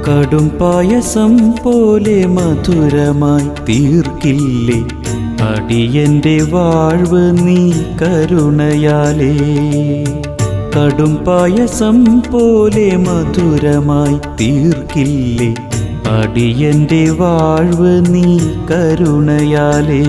കടും പായസം പോലെ മധുരമായി തീർക്കില്ലേ അടിയന്റെ വാഴ്വ് നീ കരുണയാലേ കടും പായസം പോലെ മധുരമായി തീർക്കില്ലേ അടിയന്റെ വാഴ്വ് നീ കരുണയാലേ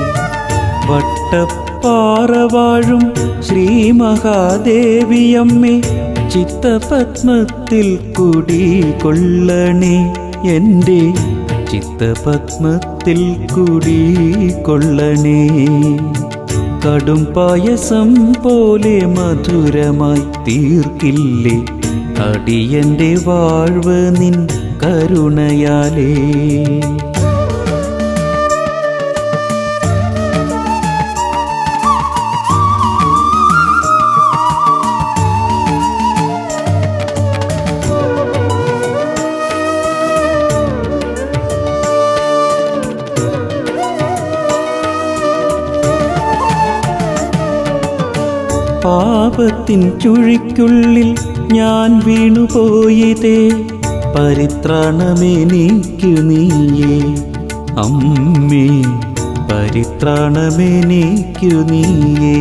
വട്ടപ്പാറ വാഴും ശ്രീ മഹാദേവിയമ്മേ ചിത്തപത്മത്തിൽ കുടികൊള്ളണേ എൻ്റെ ചിത്തപത്മത്തിൽ കുടികൊള്ളണേ കടും പായസം പോലെ മധുരമായി തീർക്കില്ലേ അടിയന്റെ വാഴ്വ് നിൻ കരുണയാലേ പാപത്തിൻ ചുഴിക്കുള്ളിൽ ഞാൻ വീണുപോയതേ പരിത്രാണമെനിക്കു നീയേ അമ്മേ പരിത്രാണമെനിക്കു നീയേ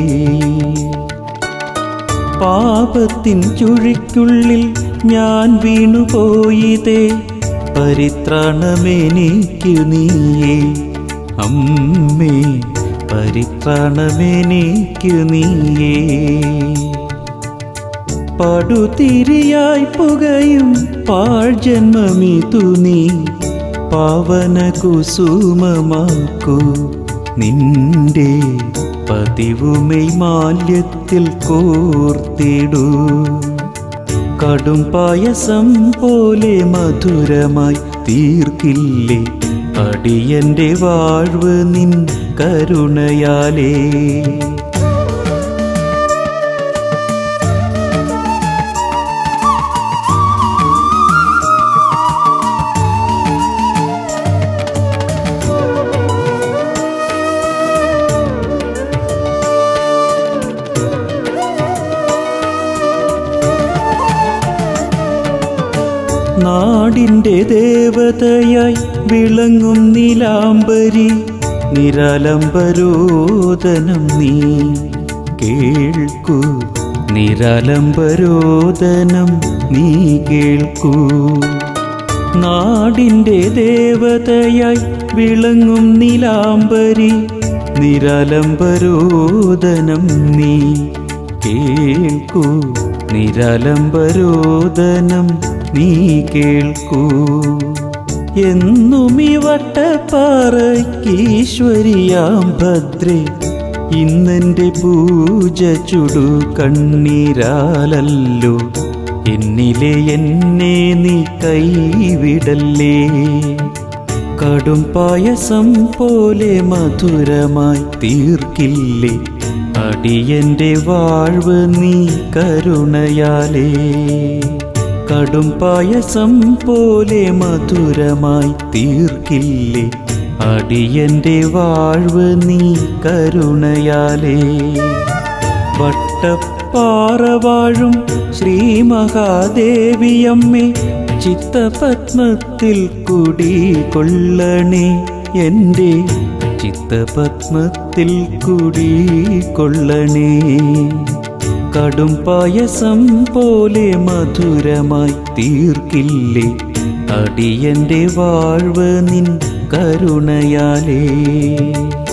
പാപത്തിൻ ചുഴിക്കുള്ളിൽ ഞാൻ വീണുപോയതേ പരിത്രാണമെനിക്കു നീയേ അമ്മേ പരിത്രാണമെനിക്കു നീയേ പടുതിരിയായി പുകയും പാഴ്ജന്മമിതു നീ പാവന കുസുമമാക്കൂ നിന്റെ പതിവുമൈ മാല്യത്തിൽ കോർത്തിടൂ കടും പായസം പോലെ മധുരമായി തീർക്കില്ലേ അടിയന്റെ വാഴ്വ് നിൻ കരുണയാലേ നാടിൻ്റെ ദേവതയായി വിളങ്ങും നിലാംബരി നിരാലംബരോദനം നീ കേൾക്കൂ നിരാലംബരോദനം നീ കേൾക്കൂ നാടിൻ്റെ ദേവതയായി വിളങ്ങും നിലാംബരി നിരാലംബരോദനം നീ കേൾക്കൂ നിരാലംബരോദനം നീ കേൾക്കൂ എന്നും ഈ വട്ടപ്പാറയ്ക്കീശ്വരിയാം ഭദ്രേ ഇന്നെൻ്റെ പൂജ ചുടു കണ്ണീരാലല്ലോ എന്നിലെ എന്നെ നീ കൈവിടല്ലേ കടും പായസം പോലെ മധുരമായി തീർക്കില്ലേ അടിയന്റെ വാഴ്വ് നീ കരുണയാലേ കടും പായസം പോലെ മധുരമായി തീർക്കില്ലേ അടിയന്റെ വാഴ്വ് നീ കരുണയാലേ വട്ടപ്പാറ വാഴും ശ്രീ മഹാദേവിയമ്മേ ചിത്തപത്മത്തിൽ കുടികൊള്ളണേ എൻ്റെ ചിത്തപത്മത്തിൽ കുടികൊള്ളണേ കടും പായസം പോലെ മധുരമായി തീർക്കില്ലേ അടിയന്റെ വാഴ്വ് നിൻ കരുണയാലേ